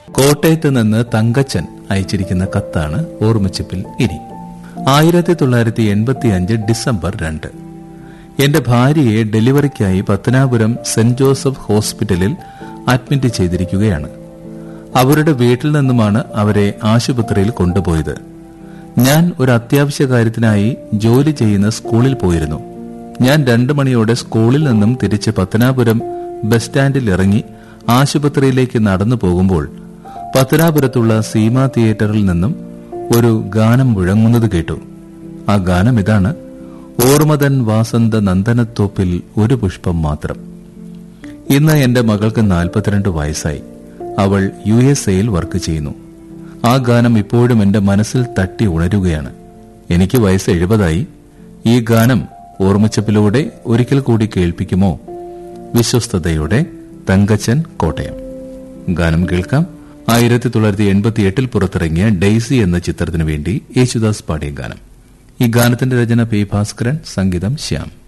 കോട്ടയത്ത് നിന്ന് തങ്കച്ചൻ അയച്ചിരിക്കുന്ന കത്താണ് ഓർമ്മച്ചിപ്പിൽ ഇനി ആയിരത്തി തൊള്ളായിരത്തി എൺപത്തി അഞ്ച് ഡിസംബർ രണ്ട് എന്റെ ഭാര്യയെ ഡെലിവറിക്കായി പത്തനാപുരം സെന്റ് ജോസഫ് ഹോസ്പിറ്റലിൽ അഡ്മിറ്റ് ചെയ്തിരിക്കുകയാണ് അവരുടെ വീട്ടിൽ നിന്നുമാണ് അവരെ ആശുപത്രിയിൽ കൊണ്ടുപോയത് ഞാൻ ഒരു അത്യാവശ്യ കാര്യത്തിനായി ജോലി ചെയ്യുന്ന സ്കൂളിൽ പോയിരുന്നു ഞാൻ രണ്ടു മണിയോടെ സ്കൂളിൽ നിന്നും തിരിച്ച് പത്തനാപുരം ബസ് സ്റ്റാൻഡിൽ ഇറങ്ങി ആശുപത്രിയിലേക്ക് നടന്നു പോകുമ്പോൾ പത്തനാപുരത്തുള്ള സീമ തിയേറ്ററിൽ നിന്നും ഒരു ഗാനം മുഴങ്ങുന്നത് കേട്ടു ആ ഗാനം ഇതാണ് ഓർമ്മതൻ വാസന്ത നന്ദനത്തോപ്പിൽ ഒരു പുഷ്പം മാത്രം ഇന്ന് എന്റെ മകൾക്ക് നാൽപ്പത്തിരണ്ട് വയസ്സായി അവൾ യു എസ് എയിൽ വർക്ക് ചെയ്യുന്നു ആ ഗാനം ഇപ്പോഴും എന്റെ മനസ്സിൽ തട്ടി ഉണരുകയാണ് എനിക്ക് വയസ്സ് എഴുപതായി ഈ ഗാനം ഓർമ്മച്ചപ്പിലൂടെ ഒരിക്കൽ കൂടി കേൾപ്പിക്കുമോ വിശ്വസ്തതയോടെ തങ്കച്ചൻ കോട്ടയം ഗാനം കേൾക്കാം ആയിരത്തി തൊള്ളായിരത്തി എൺപത്തി എട്ടിൽ പുറത്തിറങ്ങിയ ഡെയ്സി എന്ന ചിത്രത്തിനു വേണ്ടി യേശുദാസ് പാടിയ ഗാനം ഈ ഗാനത്തിന്റെ രചന പി ഭാസ്കരൻ സംഗീതം ശ്യാം